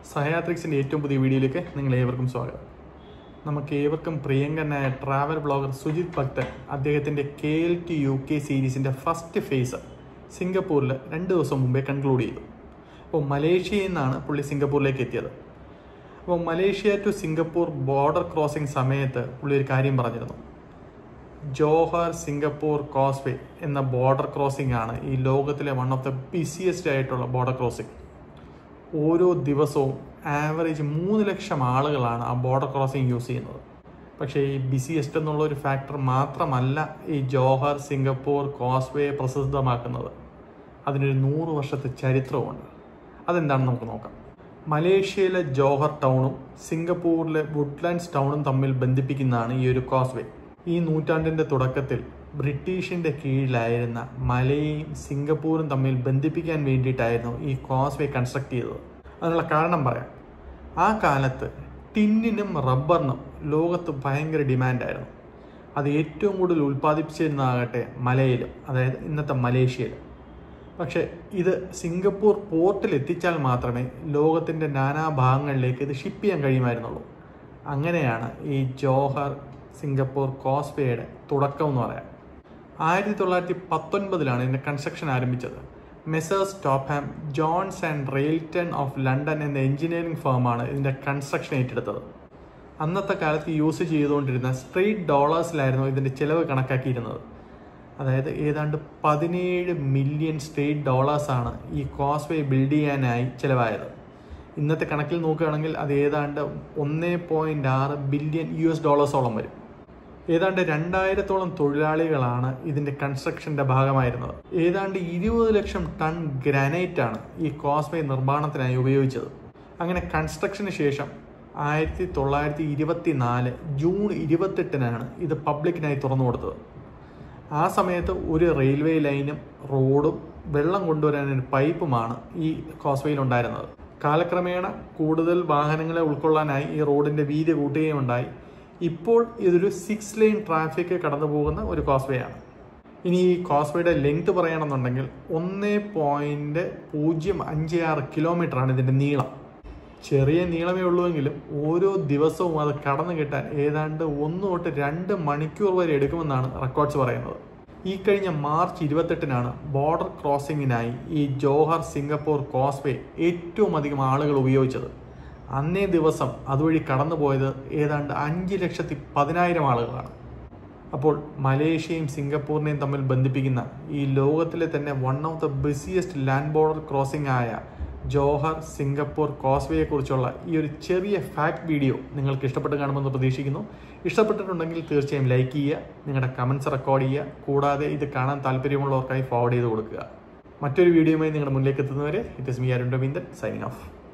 സഹയാത്രിക്സിൻ്റെ ഏറ്റവും പുതിയ വീഡിയോയിലേക്ക് നിങ്ങൾ ഏവർക്കും സ്വാഗതം നമുക്ക് ഏവർക്കും പ്രിയങ്കരനായ ട്രാവൽ ബ്ലോഗർ സുജിത് ഭക്തൻ അദ്ദേഹത്തിൻ്റെ K L T U K സീരീസിൻ്റെ ഫസ്റ്റ് ഫേസ് സിംഗപ്പൂരിൽ രണ്ട് ദിവസം മുമ്പേ കൺക്ലൂഡ് ചെയ്തു അപ്പോൾ മലേഷ്യയിൽ നിന്നാണ് പുള്ളി സിംഗപ്പൂരിലേക്ക് എത്തിയത് അപ്പോൾ Malaysia to Singapore border crossing സമയത്ത് പുള്ളി ഒരു കാര്യം പറഞ്ഞിരുന്നു ജോഹർ സിംഗപ്പൂർ കോസ്വേ എന്ന ബോർഡർ ക്രോസിംഗ് ആണ് ഈ ലോകത്തിലെ വൺ ഓഫ് ദ ബിസിയസ്റ്റ് ആയിട്ടുള്ള ബോർഡർ ക്രോസിംഗ് ഓരോ ദിവസവും ആവറേജ് മൂന്ന് ലക്ഷം ആളുകളാണ് ആ ബോർഡർ ക്രോസിംഗ് യൂസ് ചെയ്യുന്നത് പക്ഷേ ഈ ബിസിയസ്റ്റ് എന്നുള്ള ഒരു ഫാക്ടർ മാത്രമല്ല ഈ ജോഹർ സിംഗപ്പൂർ കോസ്വേ പ്രസിദ്ധമാക്കുന്നത് അതിനൊരു നൂറ് വർഷത്തെ ചരിത്രമുണ്ട് അതെന്താണെന്ന് നമുക്ക് നോക്കാം മലേഷ്യയിലെ ജോഹർ ടൗണും സിംഗപ്പൂരിലെ വുഡ്ലാൻഡ്സ് ടൗണും തമ്മിൽ ബന്ധിപ്പിക്കുന്നതാണ് ഈ ഒരു കോസ്വേ ഈ നൂറ്റാണ്ടിൻ്റെ തുടക്കത്തിൽ ബ്രിട്ടീഷിൻ്റെ കീഴിലായിരുന്ന മലയെയും സിംഗപ്പൂരും തമ്മിൽ ബന്ധിപ്പിക്കാൻ വേണ്ടിയിട്ടായിരുന്നു ഈ കോസ്വേ കൺസ്ട്രക്ട് ചെയ്തത് അതിനുള്ള കാരണം പറയാം ആ കാലത്ത് ടിന്നിനും റബ്ബറിനും ലോകത്ത് ഭയങ്കര ഡിമാൻഡായിരുന്നു അത് ഏറ്റവും കൂടുതൽ ഉൽപ്പാദിപ്പിച്ചിരുന്നതാകട്ടെ മലയിലും അതായത് ഇന്നത്തെ മലേഷ്യയിലും പക്ഷേ ഇത് സിംഗപ്പൂർ പോർട്ടിൽ എത്തിച്ചാൽ മാത്രമേ ലോകത്തിൻ്റെ നാനാഭാഗങ്ങളിലേക്ക് ഇത് ഷിപ്പ് ചെയ്യാൻ കഴിയുമായിരുന്നുള്ളൂ അങ്ങനെയാണ് ഈ ജോഹർ സിംഗപ്പൂർ കോസ്വേയുടെ തുടക്കം എന്ന് പറയാം ആയിരത്തി തൊള്ളായിരത്തി പത്തൊൻപതിലാണ് ഇതിൻ്റെ കൺസ്ട്രക്ഷൻ ആരംഭിച്ചത് Messrs Topham Jones and Railton of London എന്ന എഞ്ചിനീയറിംഗ് ഫേമാണ് ഇതിൻ്റെ കൺസ്ട്രക്ഷൻ ഏറ്റെടുത്തത് അന്നത്തെ കാലത്ത് യൂസ് ചെയ്തുകൊണ്ടിരുന്ന സ്ട്രീറ്റ് ഡോളേഴ്സിലായിരുന്നു ഇതിൻ്റെ ചിലവ് കണക്കാക്കിയിരുന്നത് അതായത് ഏതാണ്ട് പതിനേഴ് മില്യൺ സ്റ്റേറ്റ് ഡോളേഴ്സാണ് ഈ കോസ്വേ ബിൽഡ് ചെയ്യാനായി ചിലവായത് ഇന്നത്തെ കണക്കിൽ നോക്കുകയാണെങ്കിൽ അത് ഏതാണ്ട് ഒന്നേ പോയിന്റ് ആറ് ബില്യൺ യു എസ് ഡോളേഴ്സോളം വരും ഏതാണ്ട് രണ്ടായിരത്തോളം തൊഴിലാളികളാണ് ഇതിന്റെ കൺസ്ട്രക്ഷന്റെ ഭാഗമായിരുന്നത് ഏതാണ്ട് ഇരുപത് ലക്ഷം ടൺ ഗ്രാനൈറ്റ് ആണ് ഈ കോസ്വേ നിർമ്മാണത്തിനായി ഉപയോഗിച്ചത് അങ്ങനെ കൺസ്ട്രക്ഷന് ശേഷം ആയിരത്തി തൊള്ളായിരത്തി ഇരുപത്തി നാല് ജൂൺ ഇരുപത്തെട്ടിനാണ് ഇത് പബ്ലിക്കിനായി തുറന്നു കൊടുത്തത് ആ സമയത്ത് ഒരു റെയിൽവേ ലൈനും റോഡും വെള്ളം കൊണ്ടുവരാൻ ഒരു പൈപ്പുമാണ് ഈ കോസ്വേയിൽ ഉണ്ടായിരുന്നത് കാലക്രമേണ കൂടുതൽ വാഹനങ്ങളെ ഉൾക്കൊള്ളാനായി ഈ റോഡിന്റെ വീതി കൂട്ടുകയും ഉണ്ടായി ഇപ്പോൾ ഇതൊരു സിക്സ് ലൈൻ ട്രാഫിക് കടന്നു പോകുന്ന ഒരു കോസ്വേ ആണ് ഇനി ഈ കോസ്വേയുടെ ലെങ്ത് പറയുകയാണെന്നുണ്ടെങ്കിൽ ഒന്ന് പോയിന്റ് പൂജ്യം അഞ്ച് ആറ് കിലോമീറ്റർ ആണ് ഇതിന്റെ നീളം ചെറിയ നീളമേ ഉള്ളൂവെങ്കിലും ഓരോ ദിവസവും അത് കടന്നു കിട്ടാൻ ഏതാണ്ട് ഒന്ന് തൊട്ട് രണ്ട് മണിക്കൂർ വരെ എടുക്കുമെന്നാണ് റെക്കോർഡ്സ് പറയുന്നത് ഈ കഴിഞ്ഞ മാർച്ച് ഇരുപത്തെട്ടിനാണ് ബോർഡർ ക്രോസിങ്ങിനായി ഈ ജോഹർ സിംഗപ്പൂർ കോസ്വേ ഏറ്റവും അധികം ആളുകൾ ഉപയോഗിച്ചത് അന്നേ ദിവസം അതുവഴി കടന്നുപോയത് ഏതാണ്ട് അഞ്ച് ലക്ഷത്തി പതിനായിരം ആളുകളാണ് അപ്പോൾ മലേഷ്യയും സിംഗപ്പൂരിനെയും തമ്മിൽ ബന്ധിപ്പിക്കുന്ന ഈ ലോകത്തിലെ തന്നെ one of the busiest land border crossing ആയ ജോഹർ സിംഗപ്പൂർ കോസ്വേയെ കുറിച്ചുള്ള ഈ ഒരു ചെറിയ ഫാക്ട് വീഡിയോ നിങ്ങൾക്ക് ഇഷ്ടപ്പെട്ട് കാണുമെന്ന് പ്രതീക്ഷിക്കുന്നു ഇഷ്ടപ്പെട്ടിട്ടുണ്ടെങ്കിൽ തീർച്ചയായും ലൈക്ക് ചെയ്യുക നിങ്ങളുടെ കമൻസ് റെക്കോർഡ് ചെയ്യുക കൂടാതെ ഇത് കാണാൻ താല്പര്യമുള്ളവർക്കായി ഫോർവേഡ് ചെയ്ത് കൊടുക്കുക മറ്റൊരു വീഡിയോയുമായി നിങ്ങളുടെ മുന്നിലേക്ക് എത്തുന്നവരെ it is me Arun Raveendran signing of